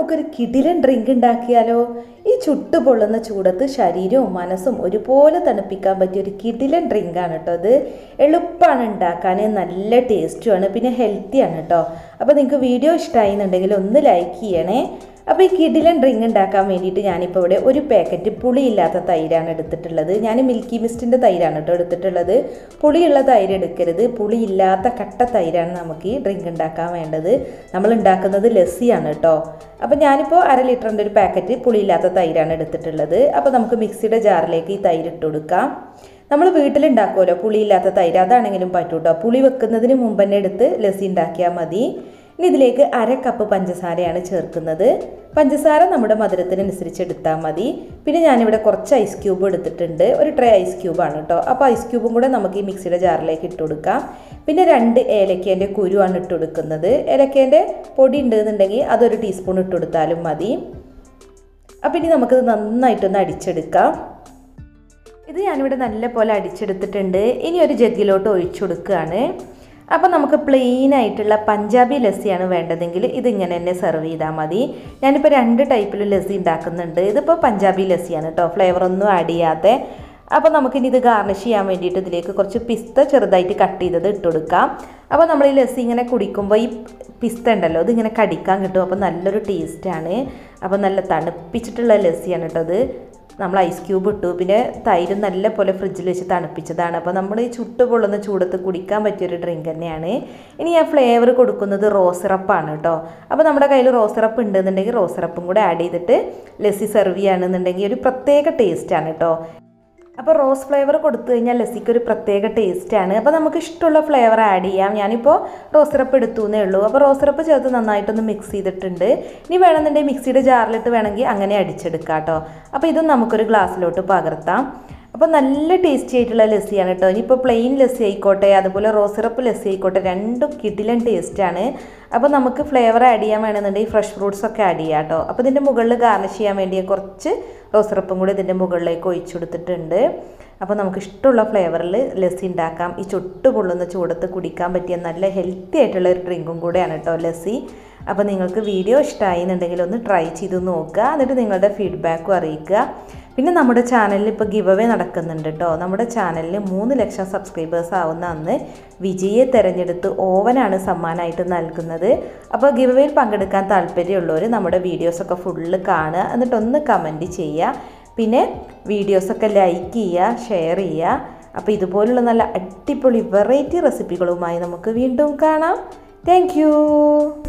നമുക്കൊരു കിടിലൻ ഡ്രിങ്ക് ഉണ്ടാക്കിയാലോ ഈ ചുട്ടു പൊള്ളുന്ന ചൂടത്ത് ശരീരവും മനസ്സും ഒരുപോലെ തണുപ്പിക്കാൻ പറ്റിയ ഒരു കിടിലൻ ഡ്രിങ്കാണ് കേട്ടോ ഇത് എളുപ്പമാണ് ഉണ്ടാക്കാൻ നല്ല ടേസ്റ്റുമാണ് പിന്നെ ഹെൽത്തിയാണ് കേട്ടോ അപ്പോൾ നിങ്ങൾക്ക് വീഡിയോ ഇഷ്ടമായി എന്നുണ്ടെങ്കിൽ ഒന്ന് ലൈക്ക് ചെയ്യണേ അപ്പോൾ ഈ കിടിലൻ ഡ്രിങ്ക് ഉണ്ടാക്കാൻ വേണ്ടിയിട്ട് ഞാനിപ്പോൾ ഇവിടെ ഒരു പാക്കറ്റ് പുളിയില്ലാത്ത തൈരാണ് എടുത്തിട്ടുള്ളത് ഞാൻ മിൽക്കി മിസ്റ്റിൻ്റെ തൈരാണ് കേട്ടോ എടുത്തിട്ടുള്ളത് പുളിയുള്ള തൈര് എടുക്കരുത് പുളിയില്ലാത്ത കട്ട തൈരാണ് നമുക്ക് ഈ ഡ്രിങ്ക് ഉണ്ടാക്കാൻ വേണ്ടത് നമ്മൾ ഉണ്ടാക്കുന്നത് ലസ്സിയാണ് കേട്ടോ അപ്പോൾ ഞാനിപ്പോൾ അര ലിറ്ററിൻ്റെ ഒരു പാക്കറ്റ് പുളിയില്ലാത്ത തൈരാണ് എടുത്തിട്ടുള്ളത് അപ്പോൾ നമുക്ക് മിക്സിയുടെ ജാറിലേക്ക് ഈ തൈര് ഇട്ട് കൊടുക്കാം നമ്മൾ വീട്ടിലുണ്ടാക്കുമല്ലോ പുളിയില്ലാത്ത തൈര് അതാണെങ്കിലും പറ്റൂ കേട്ടോ പുളി വെക്കുന്നതിന് മുമ്പ് തന്നെ എടുത്ത് ലസ്സി ഉണ്ടാക്കിയാൽ മതി ഇനി ഇതിലേക്ക് അര കപ്പ് പഞ്ചസാരയാണ് ചേർക്കുന്നത് പഞ്ചസാര നമ്മുടെ മധുരത്തിനനുസരിച്ച് എടുത്താൽ മതി പിന്നെ ഞാനിവിടെ കുറച്ച് ഐസ് ക്യൂബ് എടുത്തിട്ടുണ്ട് ഒരു ട്രേ ഐസ് ക്യൂബാണ് കേട്ടോ അപ്പോൾ ഐസ് ക്യൂബും കൂടെ നമുക്ക് ഈ മിക്സിയുടെ ജാറിലേക്ക് ഇട്ട് കൊടുക്കാം പിന്നെ രണ്ട് ഏലക്കേൻ്റെ കുരുവാണ് ഇട്ട് കൊടുക്കുന്നത് ഏലക്കേൻ്റെ പൊടി ഉണ്ടെന്നുണ്ടെങ്കിൽ അതൊരു ടീസ്പൂൺ ഇട്ട് കൊടുത്താലും മതി അപ്പം ഇനി നമുക്കിത് നന്നായിട്ടൊന്ന് അടിച്ചെടുക്കാം ഇത് ഞാനിവിടെ നല്ല പോലെ അടിച്ചെടുത്തിട്ടുണ്ട് ഇനി ഒരു ജഗ്ഗിലോട്ട് ഒഴിച്ചു കൊടുക്കുകയാണ് അപ്പോൾ നമുക്ക് പ്ലെയിൻ ആയിട്ടുള്ള പഞ്ചാബി ലസ്സിയാണ് വേണ്ടതെങ്കിൽ ഇതിങ്ങനെ തന്നെ സെർവ് ചെയ്താൽ മതി ഞാനിപ്പോൾ രണ്ട് ടൈപ്പിൽ ലസ്സി ഉണ്ടാക്കുന്നുണ്ട് ഇതിപ്പോൾ പഞ്ചാബി ലസ്സിയാണ് കേട്ടോ ഫ്ലേവർ ഒന്നും ആഡ് ചെയ്യാതെ അപ്പോൾ നമുക്കിനി ഇത് ഗാർണിഷ് ചെയ്യാൻ വേണ്ടിയിട്ട് ഇതിലേക്ക് കുറച്ച് പിസ്ത ചെറുതായിട്ട് കട്ട് ചെയ്തത് ഇട്ട് കൊടുക്കാം അപ്പോൾ നമ്മൾ ഈ ലസ്സി ഇങ്ങനെ കുടിക്കുമ്പോൾ ഈ പിസ്ത ഉണ്ടല്ലോ ഇതിങ്ങനെ കടിക്കാൻ കിട്ടും അപ്പോൾ നല്ലൊരു ടേസ്റ്റാണ് അപ്പോൾ നല്ല തണുപ്പിച്ചിട്ടുള്ള ലസ്സിയാണ് കേട്ടോ അത് നമ്മൾ ഐസ് ക്യൂബ് ഇട്ടു പിന്നെ തൈര് നല്ല പോലെ ഫ്രിഡ്ജിൽ വെച്ച് തണുപ്പിച്ചതാണ് അപ്പോൾ നമ്മൾ ഈ ചുട്ടു പൊള്ളുന്ന ചൂടത്ത് കുടിക്കാൻ പറ്റിയൊരു ഡ്രിങ്ക് തന്നെയാണ് ഇനി ഞാൻ ഫ്ലേവർ കൊടുക്കുന്നത് റോസ് സിറപ്പാണ് കേട്ടോ അപ്പോൾ നമ്മുടെ കയ്യിൽ റോസ് സിറപ്പ് ഉണ്ടെന്നുണ്ടെങ്കിൽ റോസ് സിറപ്പും കൂടെ ആഡ് ചെയ്തിട്ട് ലസ്സി സെർവ് ചെയ്യുകയാണെന്നുണ്ടെങ്കിൽ ഒരു പ്രത്യേക ടേസ്റ്റാണ് കേട്ടോ അപ്പോൾ റോസ് ഫ്ലേവർ കൊടുത്തു കഴിഞ്ഞാൽ ലസ്സിക്ക് ഒരു പ്രത്യേക ടേസ്റ്റാണ് അപ്പോൾ നമുക്ക് ഇഷ്ടമുള്ള ഫ്ലേവർ ആഡ് ചെയ്യാം ഞാനിപ്പോൾ റോസ് സിറപ്പ് എടുത്തു എന്നേ ഉള്ളൂ അപ്പോൾ റോസ് സിറപ്പ് ചേർത്ത് നന്നായിട്ടൊന്ന് മിക്സ് ചെയ്തിട്ടുണ്ട് ഇനി വേണമെന്നുണ്ടെങ്കിൽ മിക്സിയുടെ ജാറിലിട്ട് വേണമെങ്കിൽ അങ്ങനെ അടിച്ചെടുക്കാം കേട്ടോ അപ്പോൾ ഇതും നമുക്കൊരു ഗ്ലാസ്സിലോട്ട് പകർത്താം അപ്പോൾ നല്ല ടേസ്റ്റി ആയിട്ടുള്ള ലസ്സിയാണ് കേട്ടോ ഇനിയിപ്പോൾ പ്ലെയിൻ ലസ്സി ആയിക്കോട്ടെ അതുപോലെ റോസ് സിറപ്പ് ലസ്സി ആയിക്കോട്ടെ രണ്ടും കിടിലൻ ടേസ്റ്റാണ് അപ്പോൾ നമുക്ക് ഫ്ലേവർ ആഡ് ചെയ്യാൻ വേണമെന്നുണ്ടെങ്കിൽ ഫ്രഷ് ഫ്രൂട്ട്സ് ഒക്കെ ആഡ് ചെയ്യാം കേട്ടോ അപ്പോൾ ഇതിൻ്റെ മുകളിൽ ഗാർണിഷ് ചെയ്യാൻ വേണ്ടി കുറച്ച് റോസ് സിറപ്പും കൂടി ഇതിൻ്റെ മുകളിലേക്ക് ഒഴിച്ചു കൊടുത്തിട്ടുണ്ട് അപ്പോൾ നമുക്ക് ഇഷ്ടമുള്ള ഫ്ലേവറിൽ ലസ്സി ഉണ്ടാക്കാം ഈ ചുട്ടു പൊള്ളുന്ന ചൂടത്ത് കുടിക്കാൻ പറ്റിയ നല്ല ഹെൽത്തി ആയിട്ടുള്ള ഒരു ഡ്രിങ്കും കൂടെയാണ് കേട്ടോ ലസ്സി അപ്പോൾ നിങ്ങൾക്ക് വീഡിയോ ഇഷ്ടമായി എന്നുണ്ടെങ്കിൽ ഒന്ന് ട്രൈ ചെയ്ത് നോക്കുക എന്നിട്ട് നിങ്ങളുടെ ഫീഡ്ബാക്കും അറിയിക്കുക പിന്നെ നമ്മുടെ ചാനലിൽ ഇപ്പോൾ ഗിവ് അവേ നടക്കുന്നുണ്ട് കേട്ടോ നമ്മുടെ ചാനലിൽ മൂന്ന് ലക്ഷം സബ്സ്ക്രൈബേഴ്സ് ആവുന്ന അന്ന് വിജയെ തിരഞ്ഞെടുത്ത് ഓവനാണ് സമ്മാനമായിട്ട് നൽകുന്നത് അപ്പോൾ ഗിവ് അവേയിൽ പങ്കെടുക്കാൻ താല്പര്യമുള്ളവർ നമ്മുടെ വീഡിയോസൊക്കെ ഫുള്ള് കാണുക എന്നിട്ടൊന്ന് കമൻറ്റ് ചെയ്യുക പിന്നെ വീഡിയോസൊക്കെ ലൈക്ക് ചെയ്യുക ഷെയർ ചെയ്യുക അപ്പോൾ ഇതുപോലുള്ള നല്ല അടിപൊളി വെറൈറ്റി റെസിപ്പികളുമായി നമുക്ക് വീണ്ടും കാണാം താങ്ക്